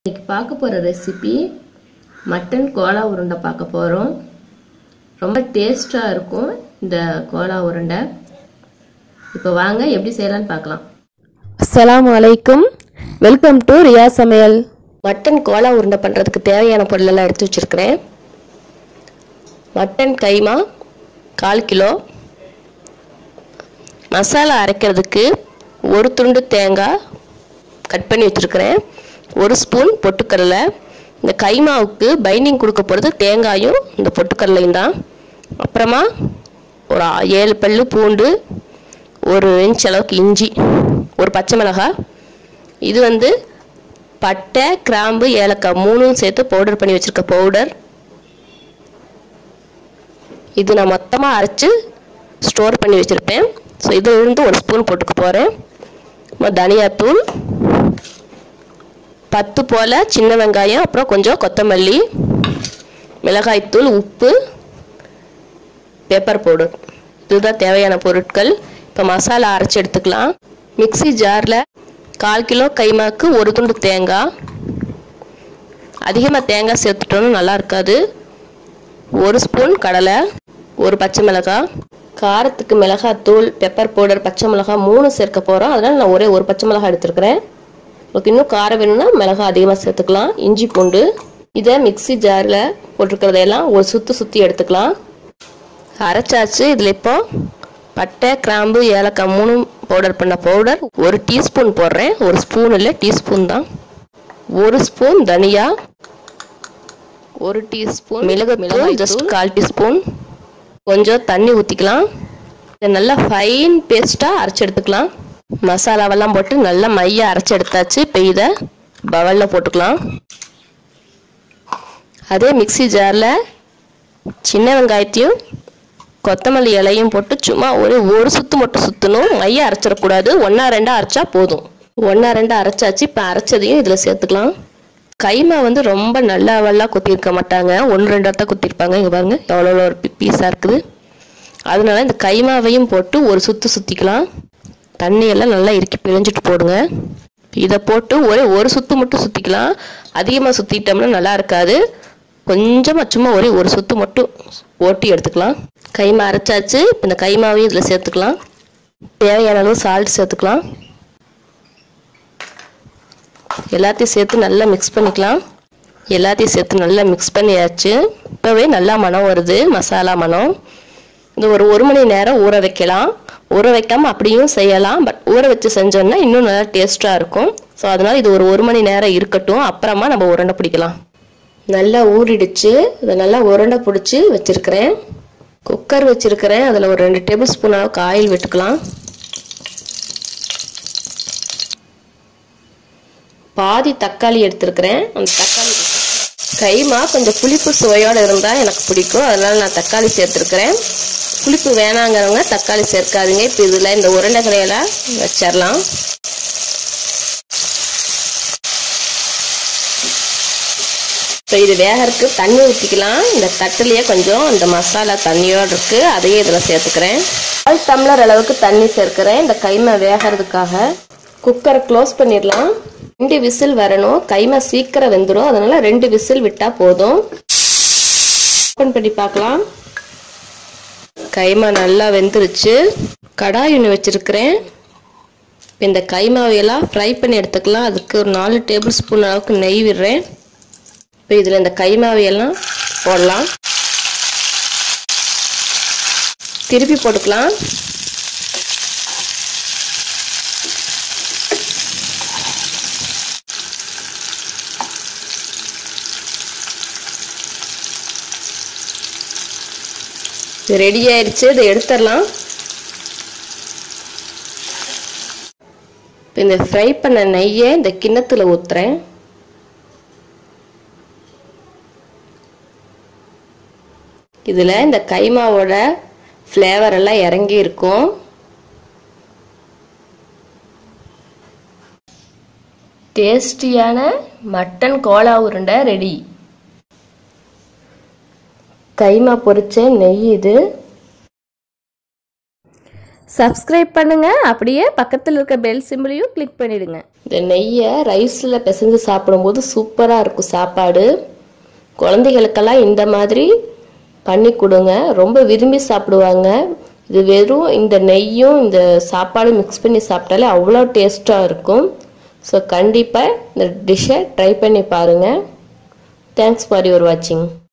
இன்னைக்கு பார்க்க போகிற ரெசிபி மட்டன் கோலா உருண்டை பார்க்க போகிறோம் ரொம்ப டேஸ்டாக இருக்கும் இந்த கோலா உருண்டை இப்போ வாங்க எப்படி செய்யலாம்னு பார்க்கலாம் அஸ்ஸலாமு அலைக்கும் வெல்கம் டு ரியா சமையல் மட்டன் கோலா உருண்டை பண்ணுறதுக்கு தேவையான பொருளெல்லாம் எடுத்து வச்சுருக்கிறேன் மட்டன் கைமா கால் கிலோ மசாலா அரைக்கிறதுக்கு ஒரு துண்டு தேங்காய் கட் பண்ணி வச்சுருக்கிறேன் ஒரு ஸ்பூன் பொட்டுக்கடலை இந்த கைமாவுக்கு பைண்டிங் கொடுக்க போகிறது தேங்காயும் இந்த பொட்டுக்கடலையும் தான் அப்புறமா ஒரு ஆ- ஏழு பல்லு பூண்டு ஒரு இன்ச் அளவுக்கு இஞ்சி ஒரு பச்சை மிளகாய் இது வந்து பட்டை கிராம்பு ஏலக்காய் மூணும் சேர்த்து பவுடர் பண்ணி வச்சுருக்க பவுடர் இது நான் மொத்தமாக அரைச்சி ஸ்டோர் பண்ணி வச்சுருப்பேன் ஸோ இதில் இருந்து ஒரு ஸ்பூன் போட்டுக்க போகிறேன் தனியாத்தூள் பத்து போல் சின்ன வெங்காயம் அப்புறம் கொஞ்சம் கொத்தமல்லி மிளகாய்த்தூள் உப்பு பேப்பர் பவுடர் இதுதான் தேவையான பொருட்கள் இப்போ மசாலா அரைச்சி எடுத்துக்கலாம் மிக்ஸி ஜாரில் கால் கிலோ கைமாக்கு ஒரு துண்டு தேங்காய் அதிகமாக தேங்காய் சேர்த்துட்டோன்னு நல்லா இருக்காது ஒரு ஸ்பூன் கடலை ஒரு பச்சை மிளகாய் காரத்துக்கு மிளகாத்தூள் பெப்பர் பவுடர் பச்சை மிளகாய் மூணு சேர்க்க போகிறோம் அதனால் நான் ஒரே ஒரு பச்சை மிளகாய் எடுத்துருக்கிறேன் உங்களுக்கு இன்னும் காரம் வேணும்னா மிளகாய் அதிகமாக சேர்த்துக்கலாம் இஞ்சி பூண்டு இதை மிக்ஸி ஜாரில் போட்டிருக்கிறதையெல்லாம் ஒரு சுற்றி சுற்றி எடுத்துக்கலாம் அரைச்சாச்சு இதில் இப்போ பட்டை கிராம்பு ஏலக்காய் மூணு பவுடர் பண்ண பவுடர் ஒரு டீஸ்பூன் போடுறேன் ஒரு ஸ்பூன் இல்லை டீஸ்பூன் தான் ஒரு ஸ்பூன் தனியா ஒரு டீஸ்பூன் மிளகு மிளகாய் ஜஸ்ட் கால் டீஸ்பூன் கொஞ்சம் தண்ணி ஊற்றிக்கலாம் இதை நல்லா ஃபைன் பேஸ்ட்டாக அரைச்சி எடுத்துக்கலாம் மசாலாவெல்லாம் போட்டு நல்லா மைய அரைச்சி எடுத்தாச்சு இப்போ இதை பவலில் போட்டுக்கலாம் அதே மிக்ஸி ஜாரில் சின்ன வெங்காயத்தையும் கொத்தமல்லி இலையும் போட்டு சும்மா ஒரு ஒரு சுத்து மட்டும் சுற்றணும் மைய அரைச்சிடக்கூடாது ஒன்றா ரெண்டா அரைச்சா போதும் ஒன்றா ரெண்டா அரைச்சாச்சு இப்போ அரைச்சதையும் இதில் சேர்த்துக்கலாம் கைமா வந்து ரொம்ப நல்லா வெள்ளா குத்திருக்க மாட்டாங்க ஒன்று ரெண்டு தான் குத்திருப்பாங்க இங்கே பாருங்க எவ்வளோ எவ்வளோ ஒரு பீஸாக இருக்குது அதனால இந்த கைமாவையும் போட்டு ஒரு சுற்று சுற்றிக்கலாம் தண்ணியெல்லாம் நல்லா இறுக்கி பிழிஞ்சிட்டு போடுங்க இதை போட்டு ஒரே ஒரு சுற்று மட்டும் சுற்றிக்கலாம் அதிகமாக சுற்றிட்டோம்னா நல்லா இருக்காது கொஞ்சமாக சும்மா ஒரே ஒரு சுற்று மட்டும் ஓட்டி எடுத்துக்கலாம் கைமா அரைச்சாச்சு இப்போ இந்த கைமாவையும் இதில் சேர்த்துக்கலாம் தேவையான அளவு சால்ட் சேர்த்துக்கலாம் எல்லாத்தையும் சேர்த்து நல்லா மிக்ஸ் பண்ணிக்கலாம் எல்லாத்தையும் சேர்த்து நல்லா மிக்ஸ் பண்ணியாச்சு இப்போவே நல்லா மனம் வருது மசாலா மனம் இது ஒரு ஒரு மணி நேரம் ஊற வைக்கலாம் ஊற வைக்காமல் அப்படியும் செய்யலாம் பட் ஊற வச்சு செஞ்சோம்னா இன்னும் நல்லா டேஸ்ட்டாக இருக்கும் ஸோ அதனால் இது ஒரு ஒரு மணி நேரம் இருக்கட்டும் அப்புறமா நம்ம உருண்டை பிடிக்கலாம் நல்லா ஊறிடுச்சு இதை நல்லா உருண்டை பிடிச்சி வச்சுருக்கிறேன் குக்கர் வச்சுருக்கிறேன் அதில் ஒரு ரெண்டு டேபிள் ஸ்பூன் அளவுக்கு ஆயில் விட்டுக்கலாம் பாதி தக்காளி எடுத்திருக்கிறேன் அந்த தக்காளி கைமா கொஞ்சம் புளிப்பு சுவையோடு இருந்தால் எனக்கு பிடிக்கும் அதனால நான் தக்காளி சேர்த்துருக்கிறேன் புளிப்பு வேணாங்கிறவங்க தக்காளி சேர்க்காதீங்க இப்போ இதில் இந்த உருண்டைகளையெல்லாம் வச்சிடலாம் இப்போ இது வேகறதுக்கு தண்ணி ஊற்றிக்கலாம் இந்த தட்டுலேயே கொஞ்சம் இந்த மசாலா தண்ணியோடு இருக்குது அதையே இதில் சேர்த்துக்கிறேன் கால் டம்ளர் அளவுக்கு தண்ணி சேர்க்கிறேன் இந்த கைமை வேகிறதுக்காக குக்கரை க்ளோஸ் பண்ணிடலாம் ரெண்டு விசில் வரணும் கைமை சீக்கிரம் வெந்துடும் அதனால ரெண்டு விசில் விட்டால் போதும் ஓப்பன் பண்ணி பார்க்கலாம் கைமா நல்லா வெந்துருச்சு கடாய் ஒன்று வச்சுருக்கிறேன் இந்த கைமாவையெல்லாம் ஃப்ரை பண்ணி எடுத்துக்கலாம் அதுக்கு ஒரு நாலு டேபிள் ஸ்பூன் அளவுக்கு நெய் விடுறேன் இப்போ இதில் இந்த கைமாவையெல்லாம் போடலாம் திருப்பி போட்டுக்கலாம் இது ரெடி ஆயிடுச்சு இதை எடுத்துடலாம் இப்போ இந்த ஃப்ரை பண்ண நெய்யை இந்த கிண்ணத்தில் ஊற்றுறேன் இதில் இந்த கைமாவோட ஃப்ளேவர் எல்லாம் இறங்கி இருக்கும் டேஸ்டியான மட்டன் கோலா உருண்டை ரெடி கைமா பொரிச்ச நெய் இது சப்ஸ்கிரைப் பண்ணுங்க அப்படியே பக்கத்தில் இருக்க பெல் சிம்பிளையும் கிளிக் பண்ணிடுங்க இந்த நெய்யை ரைஸில் பிசைஞ்சு சாப்பிடும்போது சூப்பராக இருக்கும் சாப்பாடு குழந்தைகளுக்கெல்லாம் இந்த மாதிரி பண்ணி கொடுங்க ரொம்ப விரும்பி சாப்பிடுவாங்க இது வெறும் இந்த நெய்யும் இந்த சாப்பாடு மிக்ஸ் பண்ணி சாப்பிட்டாலே அவ்வளோ டேஸ்ட்டாக இருக்கும் ஸோ கண்டிப்பாக இந்த டிஷ்ஷை ட்ரை பண்ணி பாருங்கள் தேங்க்ஸ் ஃபார் யுவர் வாட்சிங்